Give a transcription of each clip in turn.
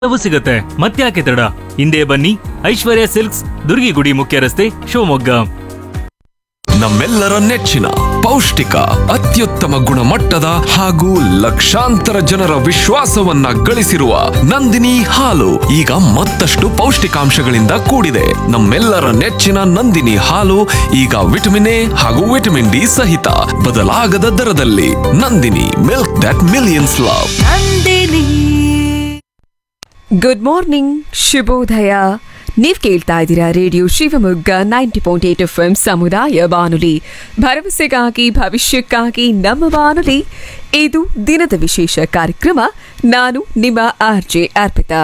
ಎಲ್ಲವೂ ಸಿಗುತ್ತೆ ಮತ್ತ್ಯಾಕೆ ತಡ ಹಿಂದೆ ಬನ್ನಿ ಐಶ್ವರ್ಯ ಸಿಲ್ಕ್ಸ್ ದುರ್ಗಿಗುಡಿ ಮುಖ್ಯ ರಸ್ತೆ ಶಿವಮೊಗ್ಗ ನಮ್ಮೆಲ್ಲರ ನೆಚ್ಚಿನ ಪೌಷ್ಟಿಕ ಅತ್ಯುತ್ತಮ ಗುಣಮಟ್ಟದ ಹಾಗೂ ಲಕ್ಷಾಂತರ ಜನರ ವಿಶ್ವಾಸವನ್ನ ಗಳಿಸಿರುವ ನಂದಿನಿ ಹಾಲು ಈಗ ಮತ್ತಷ್ಟು ಪೌಷ್ಟಿಕಾಂಶಗಳಿಂದ ಕೂಡಿದೆ ನಮ್ಮೆಲ್ಲರ ನೆಚ್ಚಿನ ನಂದಿನಿ ಹಾಲು ಈಗ ವಿಟಮಿನ್ ಎ ಹಾಗೂ ವಿಟಮಿನ್ ಡಿ ಸಹಿತ ಬದಲಾಗದ ದರದಲ್ಲಿ Nandini milk that millions love good morning ಶುಭೋದಯ ನೀವ್ ಕೇಳ್ತಾ ಇದ್ದೀರಾ radio Shivamogga ninety point eight F M ಸಮುದಾಯ ಬಾನುಲಿ ಭರವಸೆಗಾಗಿ ಭವಿಷ್ಯಕ್ಕಾಗಿ ನಮ್ಮ ಬಾನುಲಿ ಇದು ದಿನದ ವಿಶೇಷ ಕಾರ್ಯಕ್ರಮ ನಾನು ನಿಮ್ಮ ಆರ್ ಜೆ ಅರ್ಪಿತಾ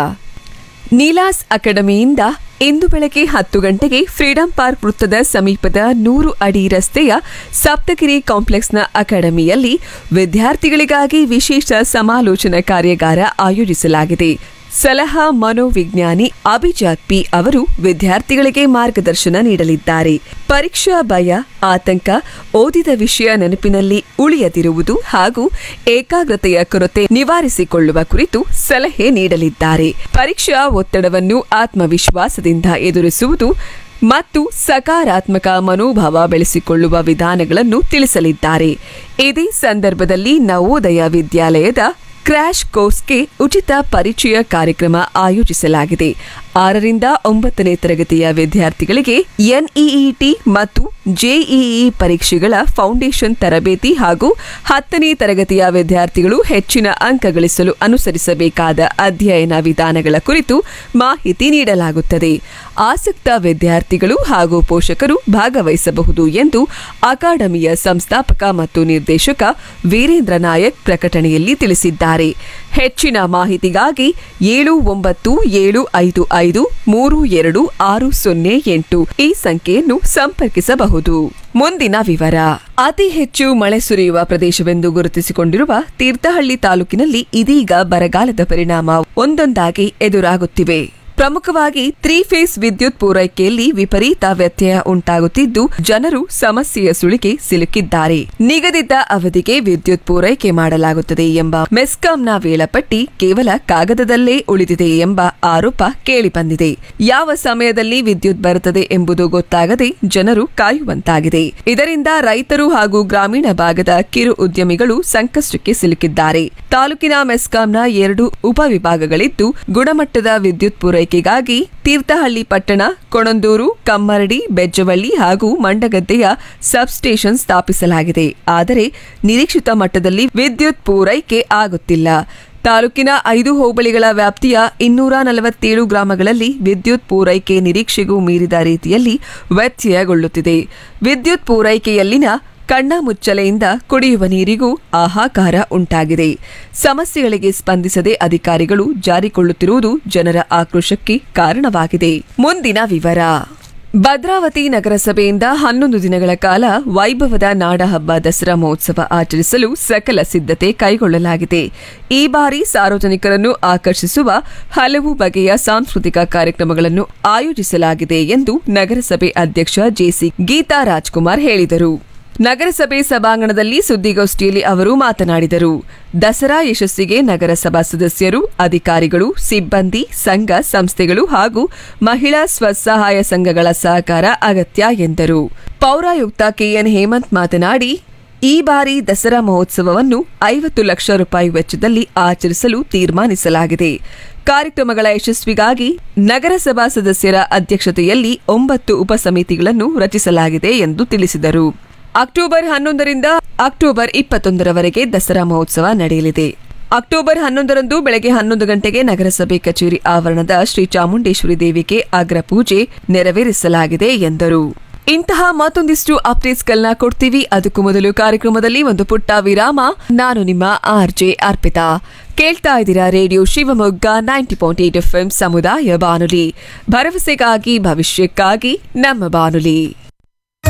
ನೀಲಾಸ್ ಅಕಾಡೆಮಿಯಿಂದ ಇಂದು ಬೆಳಗ್ಗೆ ಹತ್ತು ಗಂಟೆಗೆ ಫ್ರೀಡಂ ಪಾರ್ಕ್ ವೃತ್ತದ ಸಮೀಪದ ನೂರು ಅಡಿ ರಸ್ತೆಯ ಸಪ್ತಗಿರಿ ಕಾಂಪ್ಲೆಕ್ಸ್ನ ಅಕಾಡೆಮಿಯಲ್ಲಿ ವಿದ್ಯಾರ್ಥಿಗಳಿಗಾಗಿ ವಿಶೇಷ ಸಮಾಲೋಚನಾ ಕಾರ್ಯಾಗಾರ ಆಯೋಜಿಸಲಾಗಿದೆ ಸಲಹಾ ಮನೋವಿಜ್ಞಾನಿ ಅಭಿಜಾತ್ ಪಿ ಅವರು ವಿದ್ಯಾರ್ಥಿಗಳಿಗೆ ಮಾರ್ಗದರ್ಶನ ನೀಡಲಿದ್ದಾರೆ ಪರೀಕ್ಷಾ ಭಯ ಆತಂಕ ಓದಿದ ವಿಷಯ ನೆನಪಿನಲ್ಲಿ ಉಳಿಯದಿರುವುದು ಹಾಗೂ ಏಕಾಗ್ರತೆಯ ಕೊರತೆ ನಿವಾರಿಸಿಕೊಳ್ಳುವ ಕುರಿತು ಸಲಹೆ ನೀಡಲಿದ್ದಾರೆ ಪರೀಕ್ಷಾ ಒತ್ತಡವನ್ನು ಆತ್ಮವಿಶ್ವಾಸದಿಂದ ಎದುರಿಸುವುದು ಮತ್ತು ಸಕಾರಾತ್ಮಕ ಮನೋಭಾವ ಬೆಳೆಸಿಕೊಳ್ಳುವ ವಿಧಾನಗಳನ್ನು ತಿಳಿಸಲಿದ್ದಾರೆ ಇದೇ ಸಂದರ್ಭದಲ್ಲಿ ನವೋದಯ ವಿದ್ಯಾಲಯದ ಕ್ರ್ಯಾಶ್ ಕೋರ್ಸ್ಗೆ ಉಚಿತ ಪರಿಚಯ ಕಾರ್ಯಕ್ರಮ ಆಯೋಜಿಸಲಾಗಿದೆ ಆರರಿಂದ ಒಂಬತ್ತನೇ ತರಗತಿಯ ವಿದ್ಯಾರ್ಥಿಗಳಿಗೆ ಎನ್ಇಇಟಿ ಮತ್ತು ಜೆಇಇ ಪರೀಕ್ಷೆಗಳ ಫೌಂಡೇಶನ್ ತರಬೇತಿ ಹಾಗೂ ಹತ್ತನೇ ತರಗತಿಯ ವಿದ್ಯಾರ್ಥಿಗಳು ಹೆಚ್ಚಿನ ಅಂಕ ಗಳಿಸಲು ಅನುಸರಿಸಬೇಕಾದ ಅಧ್ಯಯನ ವಿಧಾನಗಳ ಕುರಿತು ಮಾಹಿತಿ ನೀಡಲಾಗುತ್ತದೆ ಆಸಕ್ತ ವಿದ್ಯಾರ್ಥಿಗಳು ಹಾಗೂ ಪೋಷಕರು ಭಾಗವಹಿಸಬಹುದು ಎಂದು ಅಕಾಡೆಮಿಯ ಸಂಸ್ಥಾಪಕ ಮತ್ತು ನಿರ್ದೇಶಕ ವೀರೇಂದ್ರ ನಾಯಕ್ ಪ್ರಕಟಣೆಯಲ್ಲಿ ತಿಳಿಸಿದ್ದಾರೆ ಹೆಚ್ಚಿನ ಮಾಹಿತಿಗಾಗಿ ಏಳು ಒಂಬತ್ತು ಏಳು ಐದು ಐದು ಮೂರು ಎರಡು ಆರು ಸೊನ್ನೆ ಎಂಟು ಈ ಸಂಖ್ಯೆಯನ್ನು ಸಂಪರ್ಕಿಸಬಹುದು ಮುಂದಿನ ವಿವರ ಅತಿ ಹೆಚ್ಚು ಮಳೆ ಸುರಿಯುವ ಪ್ರದೇಶವೆಂದು ಗುರುತಿಸಿಕೊಂಡಿರುವ ತೀರ್ಥಹಳ್ಳಿ ತಾಲೂಕಿನಲ್ಲಿ ಇದೀಗ ಬರಗಾಲದ ಪರಿಣಾಮ ಒಂದೊಂದಾಗಿ ಎದುರಾಗುತ್ತಿವೆ ಪ್ರಮುಖವಾಗಿ ತ್ರೀ ಫೇಸ್ ವಿದ್ಯುತ್ ಪೂರೈಕೆಯಲ್ಲಿ ವಿಪರೀತ ವ್ಯತ್ಯಯ ಉಂಟಾಗುತ್ತಿದ್ದು ಜನರು ಸಮಸ್ಯೆಯ ಸುಳಿಗೆ ಸಿಲುಕಿದ್ದಾರೆ ನಿಗದಿತ ಅವಧಿಗೆ ವಿದ್ಯುತ್ ಪೂರೈಕೆ ಮಾಡಲಾಗುತ್ತದೆ ಎಂಬ ಮೆಸ್ಕಾಂನ ವೇಳಾಪಟ್ಟಿ ಕೇವಲ ಕಾಗದದಲ್ಲೇ ಉಳಿದಿದೆ ಎಂಬ ಆರೋಪ ಕೇಳಿಬಂದಿದೆ ಯಾವ ಸಮಯದಲ್ಲಿ ವಿದ್ಯುತ್ ಬರುತ್ತದೆ ಎಂಬುದು ಗೊತ್ತಾಗದೆ ಜನರು ಕಾಯುವಂತಾಗಿದೆ ಇದರಿಂದ ರೈತರು ಹಾಗೂ ಗ್ರಾಮೀಣ ಭಾಗದ ಕಿರು ಉದ್ಯಮಿಗಳು ಸಂಕಷ್ಟಕ್ಕೆ ಸಿಲುಕಿದ್ದಾರೆ ತಾಲೂಕಿನ ಮೆಸ್ಕಾಂನ ಎರಡು ಉಪವಿಭಾಗಗಳಿದ್ದು ಗುಣಮಟ್ಟದ ವಿದ್ಯುತ್ ಪೂರೈಕೆಗಾಗಿ ತೀರ್ಥಹಳ್ಳಿ ಪಟ್ಟಣ ಕೊಣಂದೂರು ಕಮ್ಮರಡಿ ಬೆಜ್ಜವಳ್ಳಿ ಹಾಗೂ ಮಂಡಗದ್ದೆಯ ಸಬ್ಸ್ಟೇಷನ್ ಸ್ಥಾಪಿಸಲಾಗಿದೆ ಆದರೆ ನಿರೀಕ್ಷಿತ ಮಟ್ಟದಲ್ಲಿ ವಿದ್ಯುತ್ ಪೂರೈಕೆ ಆಗುತ್ತಿಲ್ಲ ತಾಲೂಕಿನ ಐದು ಹೋಬಳಿಗಳ ವ್ಯಾಪ್ತಿಯ ಇನ್ನೂರ ನಲವತ್ತೇಳು ಗ್ರಾಮಗಳಲ್ಲಿ ವಿದ್ಯುತ್ ಪೂರೈಕೆ ನಿರೀಕ್ಷೆಗೂ ಮೀರಿದ ರೀತಿಯಲ್ಲಿ ವ್ಯತ್ಯಯಗೊಳ್ಳುತ್ತಿದೆ ವಿದ್ಯುತ್ ಪೂರೈಕೆಯಲ್ಲಿನ ಕಣ್ಣ ಮುಚ್ಚಲೆಯಿಂದ ಕುಡಿಯುವ ನೀರಿಗೂ ಹಾಹಾಕಾರ ಉಂಟಾಗಿದೆ ಸಮಸ್ಯೆಗಳಿಗೆ ಸ್ಪಂದಿಸದೆ ಅಧಿಕಾರಿಗಳು ಜಾರಿಕೊಳ್ಳುತ್ತಿರುವುದು ಜನರ ಆಕ್ರೋಶಕ್ಕೆ ಕಾರಣವಾಗಿದೆ ಮುಂದಿನ ವಿವರ ಭದ್ರಾವತಿ ನಗರಸಭೆಯಿಂದ ಹನ್ನೊಂದು ದಿನಗಳ ಕಾಲ ವೈಭವದ ನಾಡಹಬ್ಬ ದಸರಾ ಮಹೋತ್ಸವ ಆಚರಿಸಲು ಸಕಲ ಸಿದ್ಧತೆ ಕೈಗೊಳ್ಳಲಾಗಿದೆ ಈ ಬಾರಿ ಸಾರ್ವಜನಿಕರನ್ನು ಆಕರ್ಷಿಸುವ ಹಲವು ಬಗೆಯ ಸಾಂಸ್ಕೃತಿಕ ಕಾರ್ಯಕ್ರಮಗಳನ್ನು ಆಯೋಜಿಸಲಾಗಿದೆ ಎಂದು ನಗರಸಭೆ ಅಧ್ಯಕ್ಷ ಜೆಸಿ ಗೀತಾ ರಾಜ್ಕುಮಾರ್ ಹೇಳಿದರು ನಗರಸಭೆ ಸಭಾಂಗಣದಲ್ಲಿ ಸುದ್ದಿಗೋಷ್ಠಿಯಲ್ಲಿ ಅವರು ಮಾತನಾಡಿದರು ದಸರಾ ಯಶಸ್ಸಿಗೆ ನಗರಸಭಾ ಸದಸ್ಯರು ಅಧಿಕಾರಿಗಳು ಸಿಬ್ಬಂದಿ ಸಂಘ ಸಂಸ್ಥೆಗಳು ಹಾಗೂ ಮಹಿಳಾ ಸ್ವಸಹಾಯ ಸಂಘಗಳ ಸಹಕಾರ ಅಗತ್ಯ ಎಂದರು ಪೌರಾಯುಕ್ತ ಕೆಎನ್ ಹೇಮಂತ್ ಮಾತನಾಡಿ ಈ ಬಾರಿ ದಸರಾ ಮಹೋತ್ಸವವನ್ನು ಐವತ್ತು ಲಕ್ಷ ರೂಪಾಯಿ ವೆಚ್ಚದಲ್ಲಿ ಆಚರಿಸಲು ತೀರ್ಮಾನಿಸಲಾಗಿದೆ ಕಾರ್ಯಕ್ರಮಗಳ ಯಶಸ್ವಿಗಾಗಿ ನಗರಸಭಾ ಸದಸ್ಯರ ಅಧ್ಯಕ್ಷತೆಯಲ್ಲಿ ಒಂಬತ್ತು ಉಪಸಮಿತಿಗಳನ್ನು ರಚಿಸಲಾಗಿದೆ ಎಂದು ತಿಳಿಸಿದರು ಅಕ್ಟೋಬರ್ ಹನ್ನೊಂದರಿಂದ ಅಕ್ಟೋಬರ್ ಇಪ್ಪತ್ತೊಂದರವರೆಗೆ ದಸರಾ ಮಹೋತ್ಸವ ನಡೆಯಲಿದೆ ಅಕ್ಟೋಬರ್ ಹನ್ನೊಂದರಂದು ಬೆಳಗ್ಗೆ ಹನ್ನೊಂದು ಗಂಟೆಗೆ ನಗರಸಭೆ ಕಚೇರಿ ಆವರಣದ ಶ್ರೀ ಚಾಮುಂಡೇಶ್ವರಿ ದೇವಿಗೆ ಅಗ್ರ ಪೂಜೆ ನೆರವೇರಿಸಲಾಗಿದೆ ಎಂದರು ಇಂತಹ ಮತ್ತೊಂದಿಷ್ಟು ಅಪ್ಡೇಟ್ಸ್ಗಳನ್ನ ಕೊಡ್ತೀವಿ ಅದಕ್ಕೂ ಮೊದಲು ಕಾರ್ಯಕ್ರಮದಲ್ಲಿ ಒಂದು ಪುಟ್ಟ ವಿರಾಮ ನಾನು ನಿಮ್ಮ ಆರ್ ಜೆ ಅರ್ಪಿತಾ ಕೇಳ್ತಾ ಇದ್ದೀರಾ radio Shivamogga ninety point eight F ಸಮುದಾಯ ಬಾನುಲಿ ಭರವಸೆಗಾಗಿ ಭವಿಷ್ಯಕ್ಕಾಗಿ ನಮ್ಮ ಬಾನುಲಿ